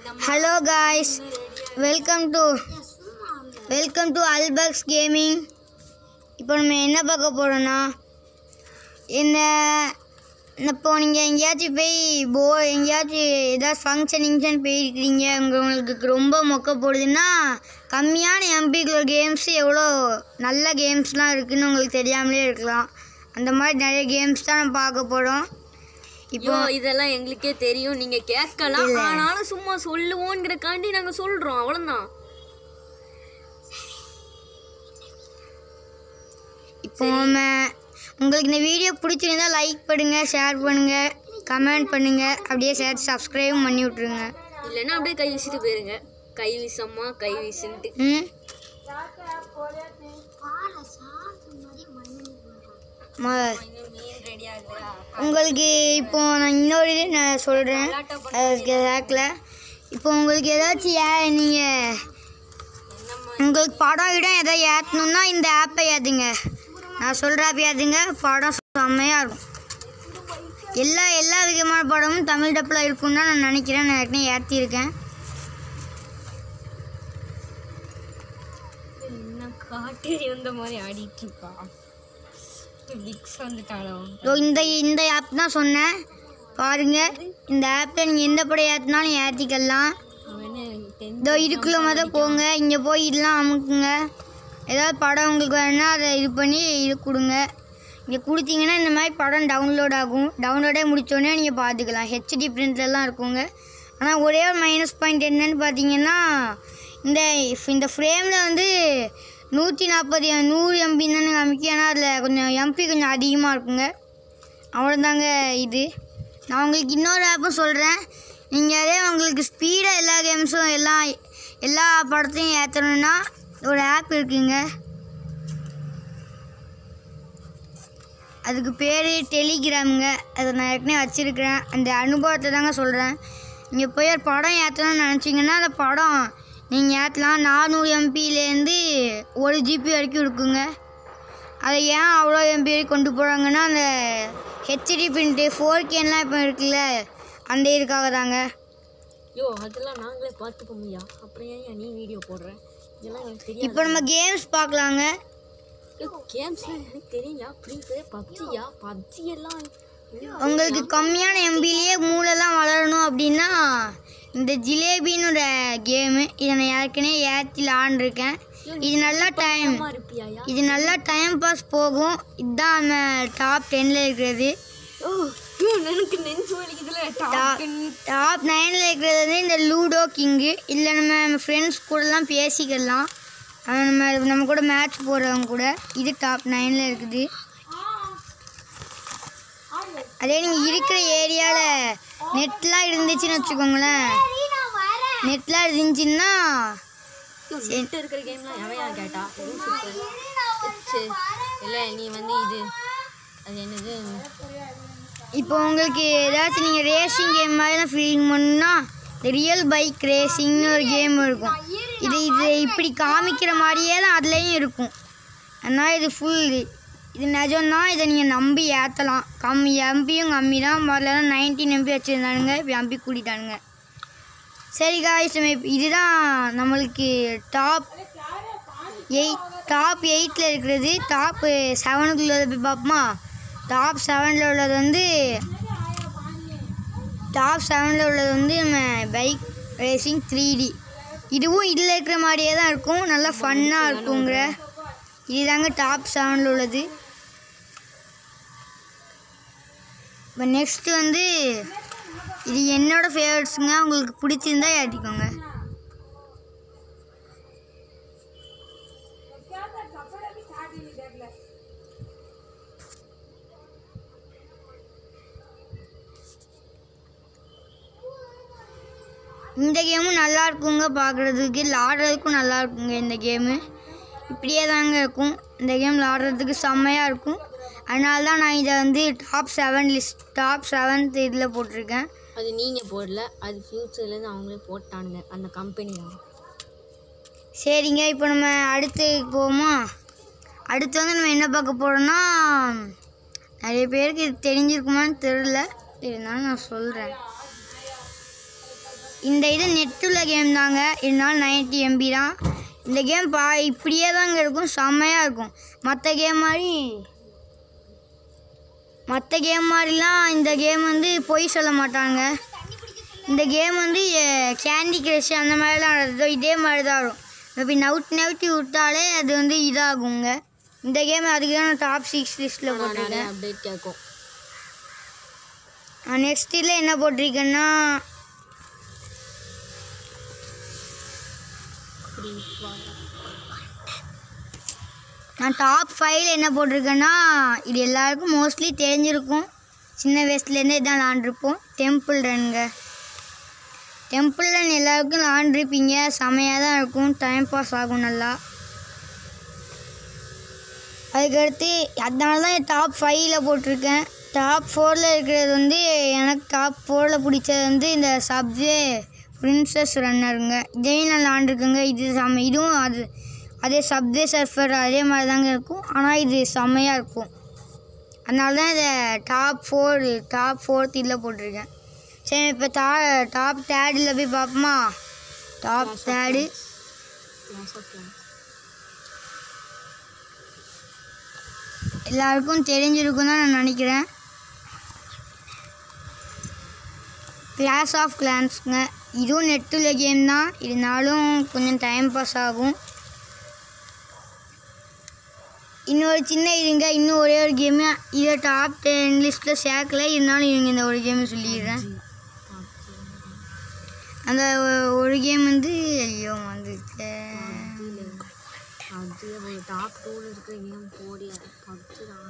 Hello guys welcome to welcome to அல்பக்ஸ் gaming இப்போ நம்ம என்ன பார்க்க போகிறோன்னா என்ன இப்போ நீங்கள் எங்கேயாச்சும் போய் போ எங்கேயாச்சும் ஏதாவது ஃபங்க்ஷன் கிங்ஷன் போயிருக்கிறீங்க உங்க- உங்களுக்கு ரொம்ப மொக்க போடுதுன்னா கம்மியான எம்பிக்குள்ள கேம்ஸ் எவ்வளோ நல்ல கேம்ஸ்லாம் இருக்குதுன்னு உங்களுக்கு தெரியாமலே இருக்கலாம் அந்த மாதிரி நிறைய கேம்ஸ் தான் நம்ம பார்க்க போகிறோம் இப்போ இப்போ இதெல்லாம் எங்களுக்கே தெரியும் நீங்க கேட்கலாம் இல்ல. ஆனாலும் சும்மா சொல்லுவோங்கிறக்காண்டி நாங்க சொல்றோம் அவ்வளவுதான் இப்போ நம்ம உங்களுக்கு இந்த வீடியோ பிடிச்சிருந்தா லைக் பண்ணுங்க ஷேர் பண்ணுங்க கமெண்ட் பண்ணுங்க அப்படியே சேர்த்து சப்ஸ்கிரைபும் பண்ணி விட்ருங்க இல்லைன்னா அப்படியே கை வீசிட்டு போயிருங்க கை வீசம்மா கை வீசுன்ட்டு ம் ம- உங்களுக்கு இப்போ நான் இன்னொரு இது நான் சொல்கிறேன் கேட்கல இப்போ உங்களுக்கு ஏதாச்சும் ஏ நீங்கள் உங்களுக்கு படம் இடம் எதாவது ஏற்றணுன்னா இந்த ஆப்பை ஏற்றுங்க நான் சொல்கிற ஆப் ஏற்றுங்க படம் செம்மையாக இருக்கும் எல்லா எல்லா விதமான படமும் தமிழ் டப்பில் இருக்கும்னு தான் நான் நினைக்கிறேன் நான் ஏற்கனவே ஏற்றிருக்கேன் என்ன காட்டேரி வந்த மாதிரி ஆடிட்டு இருக்கா விக்ஸ் வந்துட்டாலும் இதோ இந்த இந்த ஆப் தான் சொன்னேன் பாருங்க இந்த ஆப்பில் நீங்கள் எந்த படம் ஏற்றினாலும் ஏற்றிக்கலாம் இதோ இதுக்குள்ள முத போங்க இங்கே போய் இதெல்லாம் அமுக்குங்க ஏதாவது படம் உங்களுக்கு வேணுன்னா அதை இது பண்ணி இது கொடுங்க இங்கே கொடுத்தீங்கன்னா இந்த மாதிரி படம் டவுன்லோட் ஆகும் டவுன்லோடே முடிச்சோடனே நீங்கள் பார்த்துக்கலாம் ஹெச்டி பிரிண்ட்லலாம் இருக்குங்க ஆனால் ஒரே ஒரு மைனஸ் பாயிண்ட் என்னன்னு பார்த்தீங்கன்னா இந்த இந்த ஃப்ரேமில் வந்து நூற்றி நாற்பது நூறு எம்பி தானே காமிக்கும் ஆனால் அதில் கொஞ்சம் எம்பி கொஞ்சம் அதிகமாக இருக்குங்க அவ்வளோதாங்க இது நான் உங்களுக்கு இன்னொரு ஆப்பும் சொல்கிறேன் நீங்கள் அதே உங்களுக்கு ஸ்பீடாக எல்லா கேம்ஸும் எல்லாம் எல்லா படத்தையும் ஏற்றணுன்னா ஒரு ஆப் இருக்குங்க அதுக்கு பேர் டெலிகிராமுங்க அதை நான் ஏற்கனவே வச்சுருக்கிறேன் அந்த அனுபவத்தை தாங்க சொல்கிறேன் நீங்கள் போய் ஒரு படம் ஏற்றணும்னு நினச்சிங்கன்னா அந்த படம் நீங்கள் ஏற்றலாம் நானூறு எம்பியிலேருந்து ஒரு ஜிபி வரைக்கும் இருக்குங்க அதை ஏன் அவ்வளோ எம்பி வரைக்கும் கொண்டு போகிறாங்கன்னா அந்த ஹெச்டி பிரிண்ட்டு ஃபோர் கேன்லாம் இப்போ இருக்குல்ல அந்த இதுக்காக தாங்க யோ அதெல்லாம் நாங்களே பார்த்துப்போம்யா அப்புறம் ஏன் நீ வீடியோ போடுற இதெல்லாம் எனக்கு தெரியாது இப்போ நம்ம கேம்ஸ் பார்க்கலாங்க கேம்ஸ்லாம் எனக்கு தெரியும்யா ஃப்ரீ ஃபயர் பப்ஜியா பப்ஜி எல்லாம் உங்களுக்கு கம்மியான எம்பிலேயே மூளைலாம் வளரணும் அப்படின்னா இந்த ஜிலேபின்னு ஒரு கேமு இதை நான் ஏற்கனவே ஏற்றி விளாண்டுருக்கேன் இது நல்லா டைம் அம்மா இருப்பியாயா இது நல்லா டைம் பாஸ் போகும் இதுதான் நம்ம டாப் டென்னில் இருக்கிறது ஓ யோ, எனக்கு நெஞ்சு வலிக்குதுல டாப் டாப் நைனில் இருக்கிறது வந்து இந்த லூடோ கிங்கு இல்லை நம்ம நம்ம ஃப்ரெண்ட்ஸ் கூடலாம் பேசிக்கலாம் அவன் நம்ம நம்ம கூட மேட்ச் போடுறவங்க கூட இது டாப் நைனில் இருக்குது அதே நீங்கள் இருக்கிற ஏரியாவில் நெட்லாம் இருந்துச்சுன்னு வச்சுக்கோங்களேன் நெட்லாம் இருந்துச்சுன்னா என்கிட்ட இருக்கிற கேம்லாம் எவையா கேட்டா எதுவும் சொல்றேன் சரி இல்லை நீ வந்து இது அது என்னது இப்போ உங்களுக்கு ஏதாச்சும் நீங்கள் ரேசிங் கேம் மாதிரி தான் ஃபீலிங் பண்ணணும்னா இந்த ரியல் பைக் ரேசிங்னு ஒரு கேம் இருக்கும் இது இது இப்படி காமிக்கிற மாதிரியே தான் அதுலேயும் இருக்கும் அதனால் இது ஃபுல் இது நிஜம்னா இதை நீங்கள் நம்பி ஏற்றலாம் கம்மி எம்பியும் கம்மி தான் முதல்ல நைன்டீன் எம்பி வச்சுருந்தானுங்க இப்போ எம்பி கூட்டிட்டானுங்க சரி காய்ஸ் இதுதான் நம்மளுக்கு டாப் எயிட் டாப் எயிட்டில் இருக்கிறது டாப் செவனுக்குள்ளதை போய் பார்ப்போமா டாப் செவனில் உள்ளது வந்து டாப் செவனில் உள்ளது வந்து நம்ம பைக் ரேசிங் த்ரீ டி இதுவும் இதில் இருக்கிற மாதிரியே தான் இருக்கும் நல்லா ஃபன்னாக இருக்குங்கிற இதுதாங்க டாப் செவனில் உள்ளது இப்போ நெக்ஸ்ட் வந்து இது என்னோட ஃபேவரட்ஸுங்க உங்களுக்கு பிடிச்சிருந்தா ஏற்றிக்கோங்க இந்த கேமும் நல்லா இருக்குங்க பார்க்குறதுக்கு விளாடுறதுக்கும் நல்லா இருக்குங்க இந்த கேமு இப்படியே தாங்க இருக்கும் இந்த கேம் விளாடுறதுக்கு செம்மையாக இருக்கும் அதனால தான் நான் இதை வந்து top seven list top seventh இதில் போட்டிருக்கேன் அது நீங்கள் போடல அது ஃப்யூச்சர்லேருந்து அவங்களே போட்டானுங்க அந்த கம்பெனி தான் சரிங்க இப்போ நம்ம அடுத்து போவோமா அடுத்து வந்து நம்ம என்ன பார்க்க போகிறோம்னா நிறைய பேருக்கு இது தெரிஞ்சிருக்குமான்னு தெரில இருந்தாலும் நான் சொல்கிறேன் இந்த இது நெட்டுள்ள கேம் தாங்க இருந்தாலும் நைன்ட்டி எம்பி தான் இந்த கேம் பா இப்படியே தாங்க இருக்கும் செம்மையாக இருக்கும் மற்ற கேம் மாதிரி மற்ற கேம் மாதிரிலாம் இந்த கேம் வந்து பொய் சொல்ல மாட்டாங்க இந்த கேம் வந்து கேண்டி கிரஷ் அந்த மாதிரிலாம் ஆடுறதோ இதே மாதிரி தான் வரும் இப்படி நவுட் நவுட்டி விட்டாலே அது வந்து இதாகுங்க இந்த கேம் அதுக்கு தான் டாப் சிக்ஸ் லிஸ்ட்டில் நிறைய போட்டிருக்கேன் அப்டேட் கேட்கும் நெக்ஸ்ட் இதில் என்ன போட்டிருக்கேன்னா ஃப்ரீ ஃபயர் நான் டாப் ஃபைவ்ல என்ன போட்டிருக்கேன்னா இது எல்லாருக்கும் மோஸ்ட்லி தெரிஞ்சிருக்கும் சின்ன வயசுலேருந்தே இதான் விளாண்டுருப்போம் டெம்பிள் ரன்ங்க டெம்பிள் ரன் எல்லாருக்கும் விளாண்டுருப்பீங்க செமையாக தான் இருக்கும் டைம் பாஸ் ஆகும் நல்லா அதுக்கடுத்து அதனால தான் டாப் ஃபைவ்ல போட்டிருக்கேன் டாப் ஃபோரில் இருக்கிறது வந்து எனக்கு டாப் ஃபோரில் பிடிச்சது வந்து இந்த சப்வே பிரின்சஸ் ரன்னருங்க இதையும் நான் விளாண்டுருக்கேங்க இது செம்ம இதுவும் அது அதே சப்வே சர்ஃபர் அதே மாதிரி தாங்க இருக்கும் ஆனால் இது செம்மையாக இருக்கும் அதனால தான் இதை டாப் ஃபோர் டாப் ஃபோர்த் இதில் போட்டிருக்கேன் சரி இப்போ டா டாப் தேர்டில் போய் பார்ப்போமா top third Clash of Clans எல்லாருக்கும் தெரிஞ்சிருக்கும் தான் நான் நினைக்கிறேன் கிளாஸ் ஆஃப் கிளான்ஸுங்க இதுவும் நெட்டுள்ள கேம் தான் இருந்தாலும் கொஞ்சம் டைம் பாஸ் ஆகும் இன்னொரு சின்ன இதுங்க இன்னும் ஒரே ஒரு கேமு இதை டாப் டென் லிஸ்ட்டில் சேர்க்கல இருந்தாலும் இவங்க இந்த ஒரு கேம் சொல்லிடுறேன் அந்த ஒ- ஒரு கேம் வந்து ஐயோ வந்துச்சு அது ஒரு டாப் டூவில் இருக்கிற கேம் போடிய பப்ஜி தான்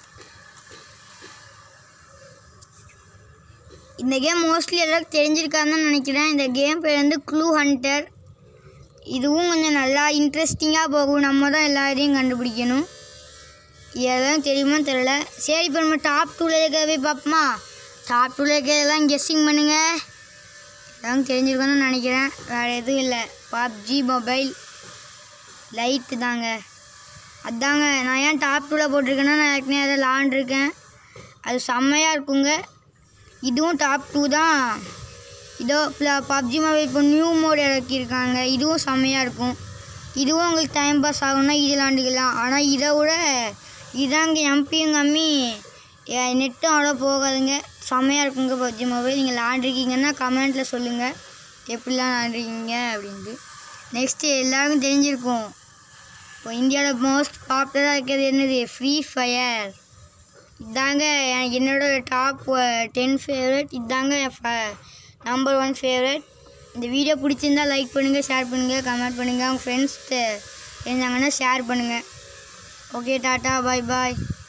இந்த கேம் மோஸ்ட்லி எல்லாருக்கும் தெரிஞ்சிருக்காதுன்னு நினைக்கிறேன் இந்த கேம் பேர் வந்து க்ளூ ஹண்டர் இதுவும் கொஞ்சம் நல்லா இன்ட்ரெஸ்டிங்காக போகும் நம்ம தான் எல்லா இதையும் கண்டுபிடிக்கணும் இதெல்லாம் தெரியுமா தெரியல சரி இப்போ நம்ம டாப் டூவில் இருக்கிறத போய் பார்ப்போமா டாப் டூவில் இருக்கிறதெல்லாம் கெஸ்ஸிங் பண்ணுங்க எல்லாம் தெரிஞ்சிருக்கோன்னு நினைக்கிறேன் வேறு எதுவும் இல்லை பப்ஜி மொபைல் லைட்டு தாங்க அதாங்க நான் ஏன் டாப் டூவில் போட்டிருக்கேன்னா நான் ஏற்கனவே அதை விளாண்டுருக்கேன் அது செம்மையாக இருக்குங்க இதுவும் டாப் டூ தான் இதோ பப்ஜி மொபைல் இப்போ நியூ மோட் இறக்கியிருக்காங்க இதுவும் செம்மையாக இருக்கும் இதுவும் உங்களுக்கு டைம் பாஸ் ஆகும்னா இது விளாண்டுக்கலாம் ஆனால் இதை விட இதாங்க எம்பியும் கம்மி எ- நெட்டும் அவ்வளோ போகாதுங்க செம்மையாக இருக்குங்க பப்ஜி மொபைல் நீங்கள் விளாண்டுருக்கீங்கன்னா கமெண்ட்டில் சொல்லுங்கள் எப்படிலாம் விளாண்டுருக்கீங்க அப்படின்ட்டு நெக்ஸ்ட்டு எல்லாருக்கும் தெரிஞ்சிருக்கும் இப்போ இந்தியாவில் மோஸ்ட் பாப்புலராக இருக்கிறது என்னது ஃப்ரீ ஃபயர் இதாங்க எ- என்னோட டாப் டென் ஃபேவரட் இதாங்க நம்பர் ஒன் ஃபேவரட் இந்த வீடியோ பிடிச்சிருந்தா லைக் பண்ணுங்கள் ஷேர் பண்ணுங்கள் கமெண்ட் பண்ணுங்கள் உங்கள் ஃப்ரெண்ட்ஸ் இருந்தாங்கன்னா ஷேர் பண்ணுங்கள் ஓகே டாட்டா பாய் பாய்